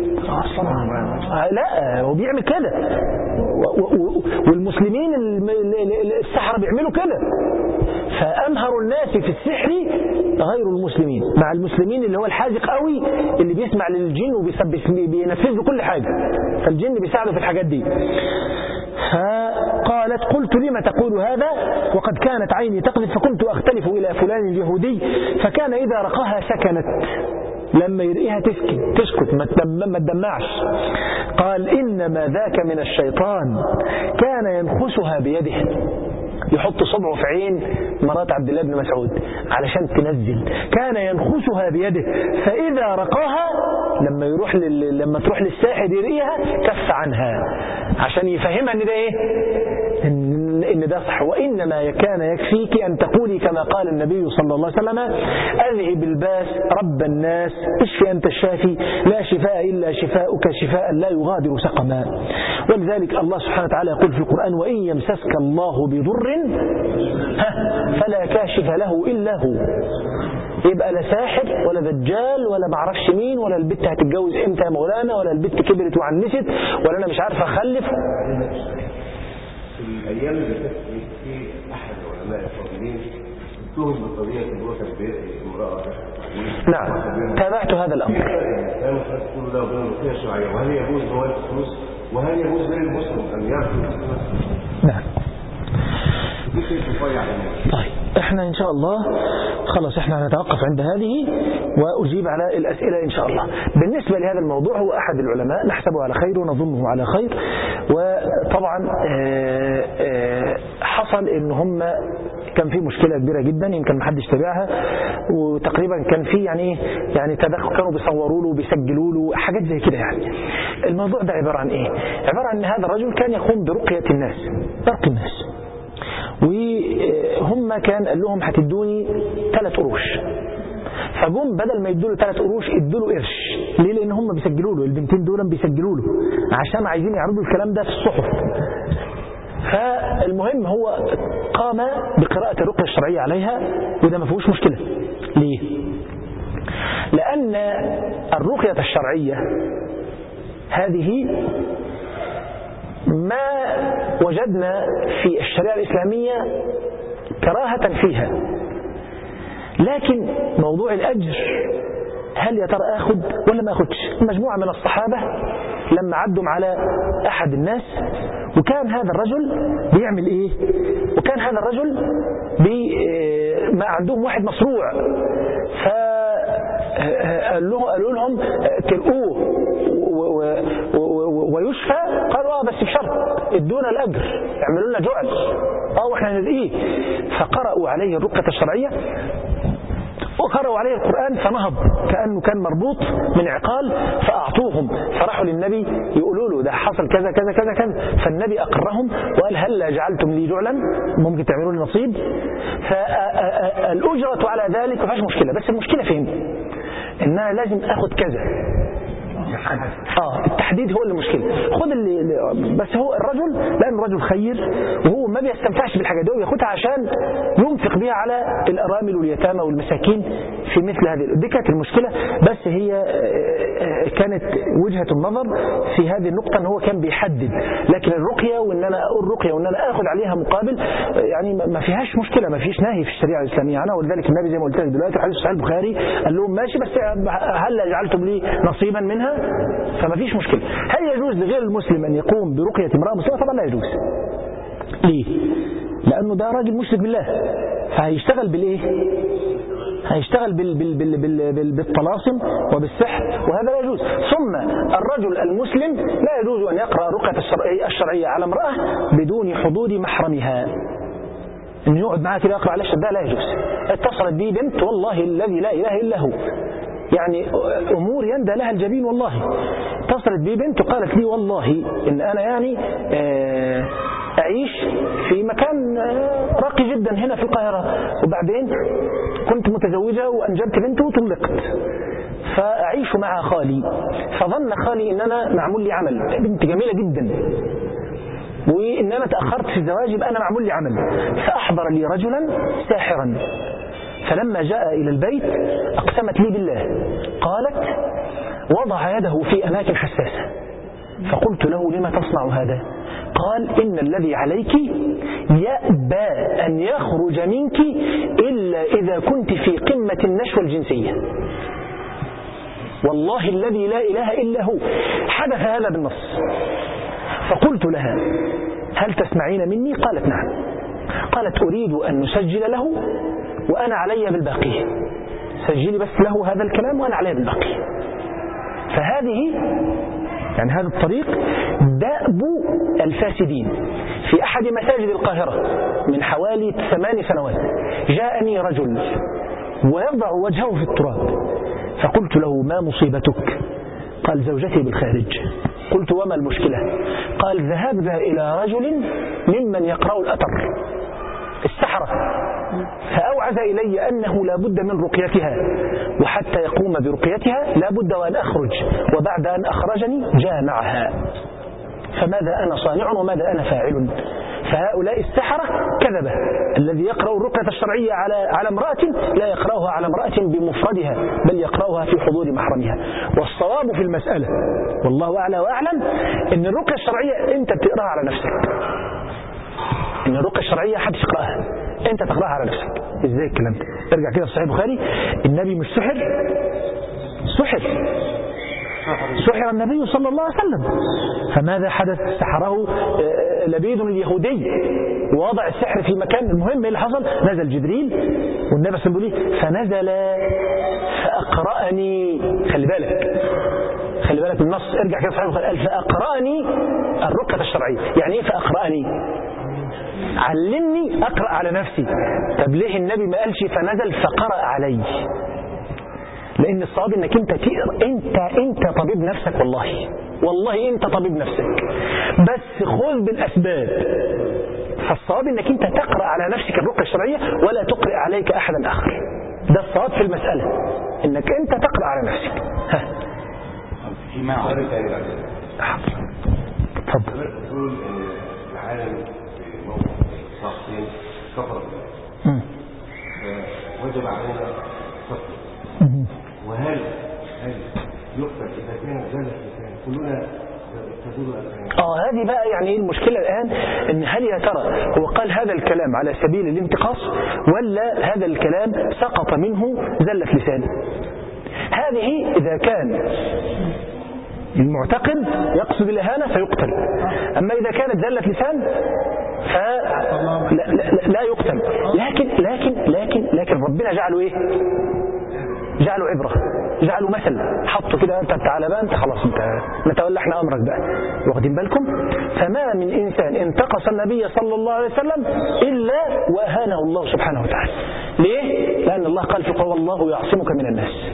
لا هو بيعمل كده والمسلمين السحرة بيعملوا كده فأمهر الناس في السحر غير المسلمين مع المسلمين اللي هو الحاذق قوي اللي بيسمع للجن وبينفذ له كل حاجة فالجن بيساعده في الحاجات دي قالت قلت لم تقول هذا وقد كانت عيني تقذف فكنت أختلف إلى فلان اليهودي فكان إذا رقاها سكنت لما يرقيها تسكت تسكت ما تدمعش قال إنما ذاك من الشيطان كان ينخسها بيده يحط صبعه في عين مرات عبد الله بن مسعود علشان تنزل كان ينخسها بيده فإذا رقاها لما يروح لل... لما تروح للساحر يرقيها كف عنها عشان يفهمها ان ده ايه ان ان ده صح وانما كان يكفيك ان تقولي كما قال النبي صلى الله عليه وسلم اذهب الباس رب الناس اشفي انت الشافي لا شفاء الا شفاؤك شفاء لا يغادر سقما ولذلك الله سبحانه وتعالى يقول في القران وان يمسسك الله بضر فلا كاشف له الا هو يبقى لا ساحر ولا دجال ولا معرفش مين ولا البت هتتجوز امتى يا مولانا ولا البت كبرت وعنست ولا انا مش عارف اخلف في الايام اللي فاتت في احد العلماء الفاضلين اتهم بقضيه الوثب بامراه نعم تابعت هذا الامر كانوا تقول له بين الرقيه الشرعيه وهل يجوز مواد الفلوس وهل يجوز للمسلم ان ياخذ نعم دي شيء يضيع الناس طيب احنا ان شاء الله خلاص احنا هنتوقف عند هذه واجيب على الاسئله ان شاء الله بالنسبه لهذا الموضوع هو احد العلماء نحسبه على خير ونظنه على خير وطبعا آه، آه، حصل ان هم كان في مشكله كبيره جدا يمكن ما حدش تابعها وتقريبا كان في يعني إيه؟ يعني تدخل كانوا بيصوروا له وبيسجلوا له حاجات زي كده يعني الموضوع ده عباره عن ايه عباره عن ان هذا الرجل كان يقوم برقيه الناس برقي الناس وهم كان قال لهم هتدوني ثلاث قروش فجم بدل ما يدوا له ثلاث قروش ادوا له قرش ليه لان هم بيسجلوا له البنتين دول بيسجلوا له عشان عايزين يعرضوا الكلام ده في الصحف فالمهم هو قام بقراءة الرقية الشرعية عليها وده ما فيهوش مشكلة ليه لأن الرقية الشرعية هذه ما وجدنا في الشريعة الإسلامية كراهة فيها لكن موضوع الأجر هل يا ترى اخد ولا ما اخدش مجموعة من الصحابة لما عدوا على احد الناس وكان هذا الرجل بيعمل ايه وكان هذا الرجل بي ما عندهم واحد مصروع ف قال له قالوا لهم تلقوه ويشفى قالوا اه بس بشرط ادونا الاجر اعملوا لنا جعل اه واحنا نرقيه فقرأوا عليه الرقية الشرعية وقرأوا عليه القرآن فنهض كأنه كان مربوط من عقال فأعطوهم فراحوا للنبي يقولوا له ده حصل كذا كذا كذا كذا فالنبي أقرهم وقال هل جعلتم لي جعلا ممكن تعملوا لي نصيب فالأجرة على ذلك ما فيهاش مشكلة بس المشكلة فين إن أنا لازم أخد كذا اه التحديد هو اللي مشكلة خد اللي بس هو الرجل لأن الرجل خير وهو ما بيستمتعش بالحاجة دي هو بياخدها عشان ينفق بيها على الأرامل واليتامى والمساكين في مثل هذه دي كانت المشكلة بس هي كانت وجهة النظر في هذه النقطة ان هو كان بيحدد لكن الرقية وان انا اقول رقية وان انا اخذ عليها مقابل يعني ما فيهاش مشكلة ما فيش نهي في الشريعة الإسلامية عنها ولذلك النبي زي ما قلت لك دلوقتي الحديث صحيح البخاري قال لهم ماشي بس هل جعلتم لي نصيبا منها فما فيش مشكلة هل يجوز لغير المسلم أن يقوم برقية امرأة مسلمة طبعا لا يجوز ليه لأنه ده راجل مشرك بالله فهيشتغل بالإيه هيشتغل بال بال بال بال بال بالطلاسم وبالسحر وهذا لا يجوز ثم الرجل المسلم لا يجوز أن يقرأ رقية الشرعية, الشرعية على امرأة بدون حضور محرمها انه يقعد معاها كده يقرأ على ده لا يجوز اتصلت بي بنت والله الذي لا إله إلا هو يعني أمور يندى لها الجبين والله اتصلت بي بنت وقالت لي والله إن أنا يعني أعيش في مكان راقي جدا هنا في القاهرة وبعدين كنت متزوجة وأنجبت بنت وطلقت فأعيش مع خالي فظن خالي إن أنا معمول لي عمل بنت جميلة جدا وإن أنا تأخرت في الزواج يبقى أنا معمول لي عمل فأحضر لي رجلا ساحرا فلما جاء إلى البيت أقسمت لي بالله قالت وضع يده في أماكن حساسة فقلت له لما تصنع هذا قال إن الذي عليك يأبى أن يخرج منك إلا إذا كنت في قمة النشوة الجنسية والله الذي لا إله إلا هو حدث هذا بالنص فقلت لها هل تسمعين مني قالت نعم قالت أريد أن نسجل له وأنا علي بالباقي سجلي بس له هذا الكلام وأنا علي بالباقي فهذه يعني هذا الطريق دأب الفاسدين في أحد مساجد القاهرة من حوالي ثمان سنوات جاءني رجل ويضع وجهه في التراب فقلت له ما مصيبتك قال زوجتي بالخارج قلت وما المشكلة قال ذهبنا إلى رجل ممن يقرأ الأثر السحرة فأوعز إلي أنه لا بد من رقيتها وحتى يقوم برقيتها لا بد وأن أخرج وبعد أن أخرجني جامعها فماذا أنا صانع وماذا أنا فاعل فهؤلاء السحرة كذبة الذي يقرأ الرقية الشرعية على على امرأة لا يقرأها على امرأة بمفردها بل يقرأها في حضور محرمها والصواب في المسألة والله أعلى وأعلم أن الرقية الشرعية أنت بتقرأها على نفسك ان الرقيه الشرعيه حدش يقراها انت تقراها على نفسك ازاي الكلام ده ارجع كده في صحيح البخاري النبي مش سحر سحر سحر النبي صلى الله عليه وسلم فماذا حدث سحره آه، لبيد اليهودي ووضع السحر في مكان المهم ايه اللي حصل نزل جبريل والنبي صلى الله عليه وسلم فنزل فأقرأني خلي بالك خلي بالك من النص ارجع كده صحيح البخاري قال فأقرأني الرقية الشرعية يعني ايه فأقرأني علمني أقرأ على نفسي طب ليه النبي ما قالش فنزل فقرأ علي لأن الصواب إنك أنت تقرأ أنت أنت طبيب نفسك والله والله أنت طبيب نفسك بس خذ بالأسباب فالصواب إنك أنت تقرأ على نفسك الرقية الشرعية ولا تقرأ عليك أحدا آخر ده الصواب في المسألة إنك أنت تقرأ على نفسك ها فيما سؤال تاني بعد كده. اتفضل حضرتك تقول ان العالم في موقف شخصين كفر مم. فوجب علينا الصبر مم. وهل هل يقبل اذا كان زلة لسان كلنا تدل الألسان اه هذه بقى يعني ايه المشكلة الآن ان هل يا ترى هو قال هذا الكلام على سبيل الانتقاص ولا هذا الكلام سقط منه زلة لسانه هذه إذا كان المعتقد يقصد الإهانة فيقتل أما إذا كانت زلة لسان فلا لا, لا, لا يقتل لكن لكن لكن لكن ربنا جعله إيه جعلوا عبرة جعلوا مثل حطوا كده انت تعالى بقى انت خلاص انت نتولى احنا امرك بقى واخدين بالكم فما من انسان انتقص النبي صلى الله عليه وسلم الا واهانه الله سبحانه وتعالى ليه لان الله قال في قول والله يعصمك من الناس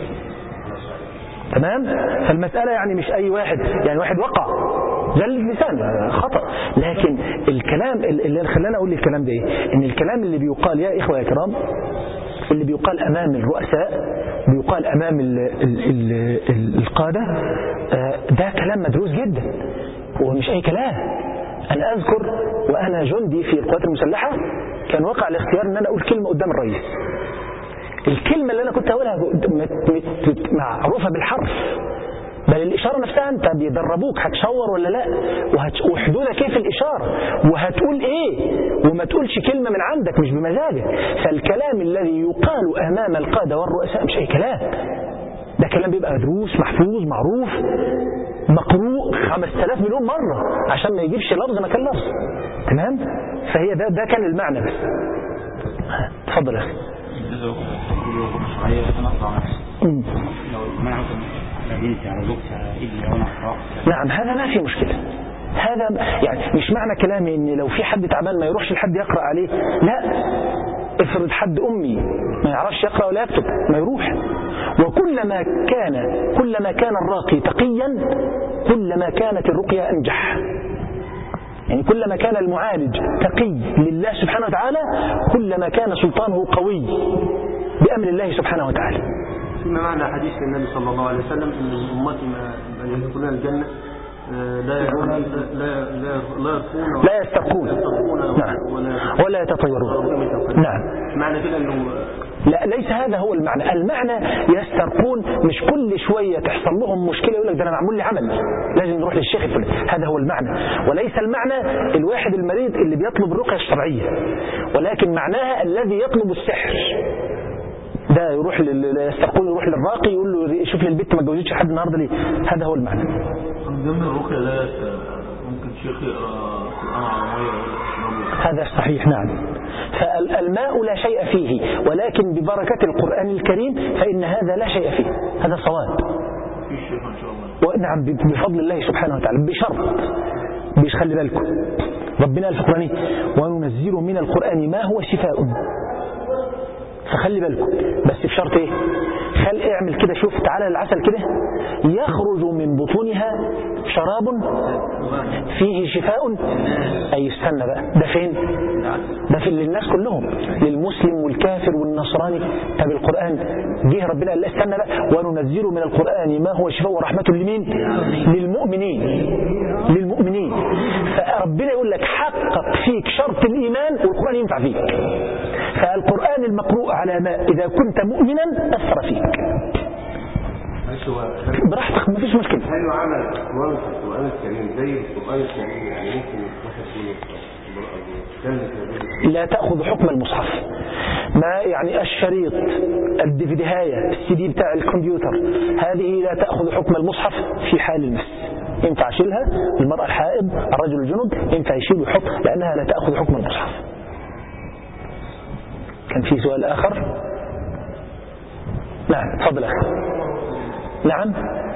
تمام فالمسألة يعني مش أي واحد يعني واحد وقع زل لسان خطأ لكن الكلام اللي خلانا أقول الكلام ده إيه إن الكلام اللي بيقال يا إخوة يا كرام اللي بيقال أمام الرؤساء بيقال أمام ال ال ال ال القادة آه، ده كلام مدروس جدا ومش أي كلام أنا أذكر وأنا جندي في القوات المسلحة كان وقع الاختيار أن أنا أقول كلمة قدام الرئيس الكلمة اللي أنا كنت أقولها مت- مت- مت- معروفة بالحرف بل الإشارة نفسها أنت بيدربوك هتشور ولا لا وهت- وحدودك إيه في الإشارة وهتقول إيه وما تقولش كلمة من عندك مش بمزاجك فالكلام الذي يقال أمام القادة والرؤساء مش أي كلام ده كلام بيبقى مدروس محفوظ معروف مقروء 5000 مليون مرة عشان ما يجيبش لفظ مكان لفظ تمام فهي ده ده كان المعنى بس اتفضل يا أخي الجزء الشرعية أنا أقرأ نفسي مم. لو منعت على بنتي على زوجتي على ابني لو أنا أقرأ نعم هذا ما في مشكلة هذا يعني مش معنى كلامي ان لو في حد تعبان ما يروحش لحد يقرأ عليه لا افرض حد امي ما يعرفش يقرأ ولا يكتب ما يروح وكلما كان كلما كان الراقي تقيا كلما كانت الرقية انجح يعني كلما كان المعالج تقي لله سبحانه وتعالى كلما كان سلطانه قوي بأمر الله سبحانه وتعالى فيما معنى حديث النبي صلى الله عليه وسلم ان من امتي ما من يدخلون الجنه آه، لا يرون لا لا لا يرقون لا يسترقون لا يسترقون نعم ولا ولا يتطيرون نعم معنى كده انه لا ليس هذا هو المعنى المعنى يسترقون مش كل شوية تحصل لهم مشكلة يقول لك ده أنا معمول لي عمل لازم نروح للشيخ الفلاني هذا هو المعنى وليس المعنى الواحد المريض اللي بيطلب الرقية الشرعية ولكن معناها الذي يطلب السحر ده يروح لل... يسترقون يروح للراقي يقول له شوف لي البت ما اتجوزتش حد النهارده ليه هذا هو المعنى من ضمن الرقيه ده ممكن شيخ يقرا هذا صحيح نعم فالماء لا شيء فيه ولكن ببركة القرآن الكريم فإن هذا لا شيء فيه هذا صواب ونعم بفضل الله سبحانه وتعالى بشرط بيش خلي بالكم ربنا الفقراني وننزل من القرآن ما هو شفاء فخلي بالكم بس بشرط ايه خل اعمل كده شوف تعالى العسل كده يخرج من بطونها شراب فيه شفاء اي استنى بقى ده فين ده في للناس كلهم للمسلم والكافر والنصراني طب القرآن جه ربنا قال لا استنى بقى وننزل من القرآن ما هو شفاء ورحمة لمين للمؤمنين للمؤمنين فربنا يقول لك حقق فيك شرط الإيمان والقرآن ينفع فيك فالقرآن المقروء على ماء إذا كنت مؤمنا أثر فيك معلش هو براحتك مفيش مشكلة هل له عمل أقوال في القرآن الكريم زي القرآن الكريم يعني ممكن واحد يكون كان لا تأخذ حكم المصحف ما يعني الشريط الدفدهاية السي دي بتاع الكمبيوتر هذه لا تأخذ حكم المصحف في حال المس ينفع يشيلها المرأة الحائض الرجل الجنب ينفع يشيل ويحط لأنها لا تأخذ حكم المصحف كان في سؤال آخر نعم تفضل أخي نعم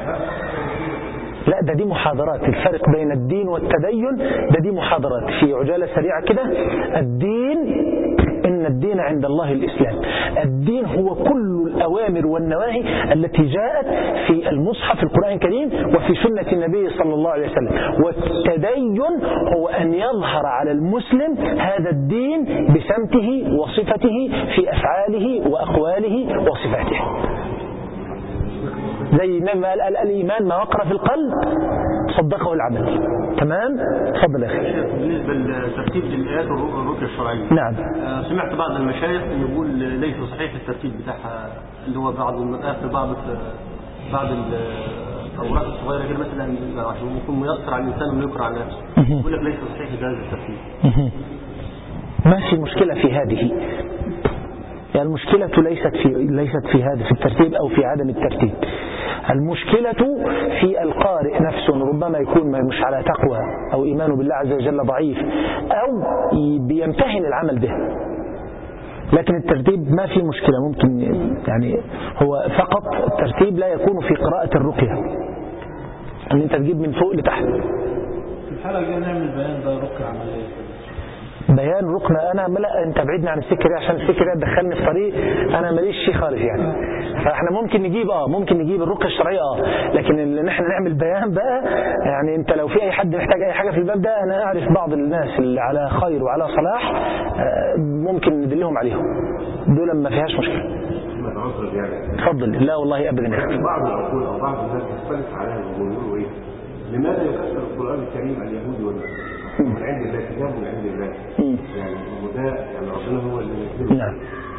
لا ده دي محاضرات الفرق بين الدين والتدين ده دي محاضرات في عجالة سريعة كده الدين إن الدين عند الله الإسلام الدين هو كل الأوامر والنواهي التي جاءت في المصحف القرآن الكريم وفي سنة النبي صلى الله عليه وسلم والتدين هو أن يظهر على المسلم هذا الدين بسمته وصفته في أفعاله وأقواله وصفاته زي ما قال قال الإيمان ما وقر في القلب صدقه العمل تمام تفضل يا أخي بالنسبة لترتيب الآيات والركن الشرعية نعم آه، سمعت بعض المشايخ يقول ليس صحيح الترتيب بتاعها اللي هو بعض آخر بعض بعض الأوراق الصغيرة كده مثلا عشان يكون ميسر على الإنسان إنه يقرأ على نفسه يقول لك ليس صحيح هذا الترتيب ما في مشكلة في هذه يعني المشكلة ليست في ليست في هذا في الترتيب أو في عدم الترتيب المشكلة في القارئ نفسه إنه ربما يكون مش على تقوى أو إيمانه بالله عز وجل ضعيف أو بيمتهن العمل به لكن الترتيب ما في مشكلة ممكن يعني هو فقط الترتيب لا يكون في قراءة الرقية أن أنت تجيب من فوق لتحت في الحلقة الجاية نعمل بيان ده ركن عملية بيان ركن انا لا انت بعدني عن السكه دي عشان السكه دي تدخلني في طريق انا ماليش فيه خالص يعني فاحنا ممكن نجيب اه ممكن نجيب الرقيه الشرعيه اه لكن اللي نحن نعمل بيان بقى يعني انت لو في اي حد محتاج اي حاجه في الباب ده انا اعرف بعض الناس اللي على خير وعلى صلاح آه، ممكن ندلهم عليهم دول ما فيهاش مشكله ما تعصر يعني اتفضل لا والله ابدا يا اخي بعض العقول او بعض الناس تختلف عليها ويقولوا ايه لماذا يكفر القران الكريم اليهود والنصارى من عند الله كتاب من عند الله مم. يعني وده يعني ربنا هو اللي ينزله نعم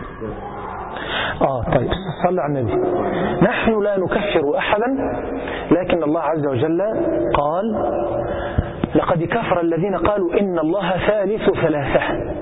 آه طيب صلى على النبي نحن لا نكفر أحدا لكن الله عز وجل قال لقد كفر الذين قالوا إن الله ثالث ثلاثة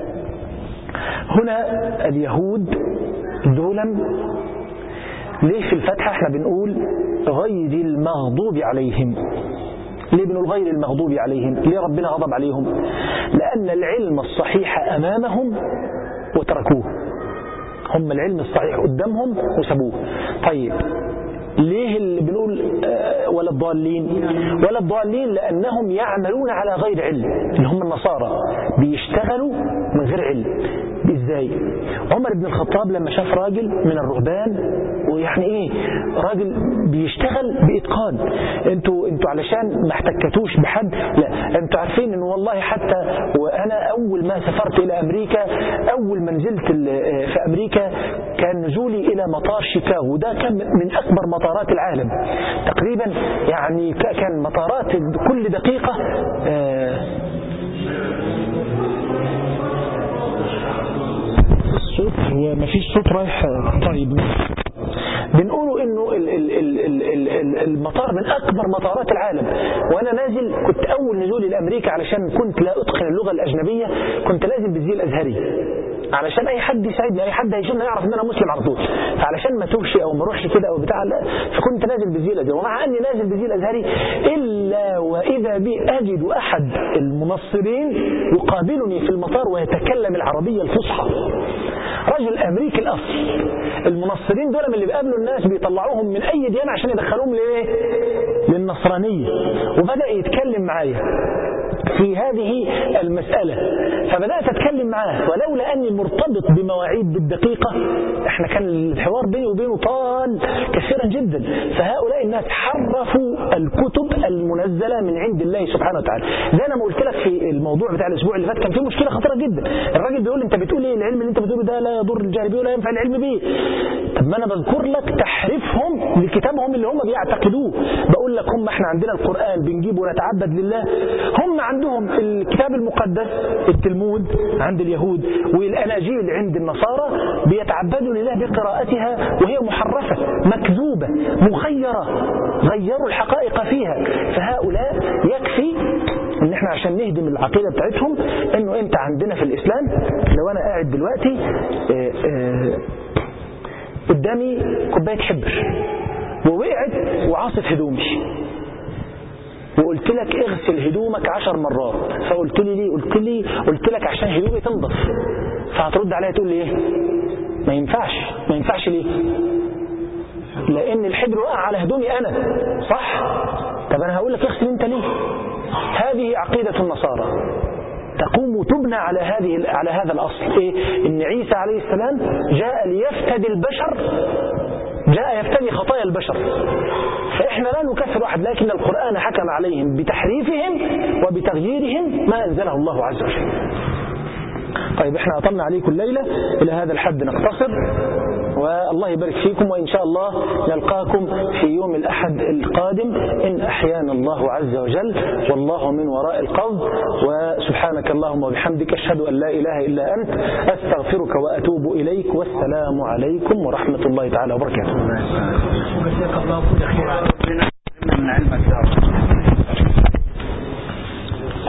هنا اليهود دولا ليه في الفتحة احنا بنقول غير المغضوب عليهم ليه بنقول غير المغضوب عليهم ليه ربنا غضب عليهم لأن العلم الصحيح أمامهم وتركوه هم العلم الصحيح قدامهم وسابوه طيب ليه اللي بنقول آه، ولا الضالين ولا الضالين لأنهم يعملون على غير علم اللي هم النصارى بيشتغلوا من غير علم ازاي عمر بن الخطاب لما شاف راجل من الرهبان ويعني ايه راجل بيشتغل باتقان انتوا انتوا علشان ما احتكتوش بحد لا انتوا عارفين ان والله حتى وانا اول ما سافرت الى امريكا اول ما نزلت ال- في امريكا كان نزولي الى مطار شيكاغو ده كان من اكبر مطارات العالم تقريبا يعني ك- كان مطارات كل دقيقة آه، الصوت هو ما فيش صوت رايح طيب بنقولوا انه ال- ال- ال- ال- ال- ال- المطار من اكبر مطارات العالم وانا نازل كنت اول نزولي لامريكا علشان كنت لا اتقن اللغه الاجنبيه كنت لازم بالزي الازهري علشان اي حد يساعدني اي حد هيشوفني يعرف ان انا مسلم على طول فعلشان ما توهش او ما اروحش كده او بتاع لا فكنت نازل بزي الازهري ومع اني نازل بزي الازهري الا واذا بي اجد احد المنصرين يقابلني في المطار ويتكلم العربيه الفصحى رجل امريكي الاصل المنصرين دول من اللي بيقابلوا الناس بيطلعوهم من اي ديانه عشان يدخلوهم لايه للنصرانيه وبدا يتكلم معايا في هذه المسألة فبدأت أتكلم معاه ولولا أني مرتبط بمواعيد بالدقيقة احنا كان الحوار بيني وبينه طال كثيرا جدا فهؤلاء الناس حرفوا الكتب المنزلة من عند الله سبحانه وتعالى زي أنا ما قلت لك في الموضوع بتاع الأسبوع اللي فات كان في مشكلة خطيرة جدا الراجل بيقول أنت بتقول إيه العلم اللي أنت بتقوله ده لا يضر الجاهل بيه ولا ينفع العلم به طب ما أنا بذكر لك تحريفهم لكتابهم اللي هم بيعتقدوه بقول لك هم احنا عندنا القرآن بنجيبه ونتعبد لله هم عندهم الكتاب المقدس التلمود عند اليهود والأناجيل عند النصارى بيتعبدوا لله بقراءتها وهي محرفة مكذوبة مخيرة غيروا الحقائق فيها فهؤلاء يكفي ان احنا عشان نهدم العقيدة بتاعتهم انه انت عندنا في الاسلام لو انا قاعد دلوقتي آه، آه، قدامي كوباية حبر ووقعت وعاصف هدومي وقلت لك اغسل هدومك عشر مرات فقلت لي ليه قلت لي قلت لك عشان هدومي تنضف فهترد عليا تقول لي ايه ما ينفعش ما ينفعش ليه لان الحبر وقع على هدومي انا صح طب انا هقول لك اغسل انت ليه هذه عقيدة النصارى تقوم تبنى على هذه على هذا الاصل ايه ان عيسى عليه السلام جاء ليفتدي البشر جاء يفتدي خطايا البشر فإحنا لا نكفر واحد لكن القرآن حكم عليهم بتحريفهم وبتغييرهم ما أنزله الله عز وجل طيب احنا أطلنا عليكم الليلة إلى هذا الحد نقتصر والله يبارك فيكم وإن شاء الله نلقاكم في يوم الأحد القادم إن أحيانا الله عز وجل والله من وراء القبض وسبحانك اللهم وبحمدك أشهد أن لا إله إلا أنت أستغفرك وأتوب إليك والسلام عليكم ورحمة الله تعالى وبركاته من علمك يا رب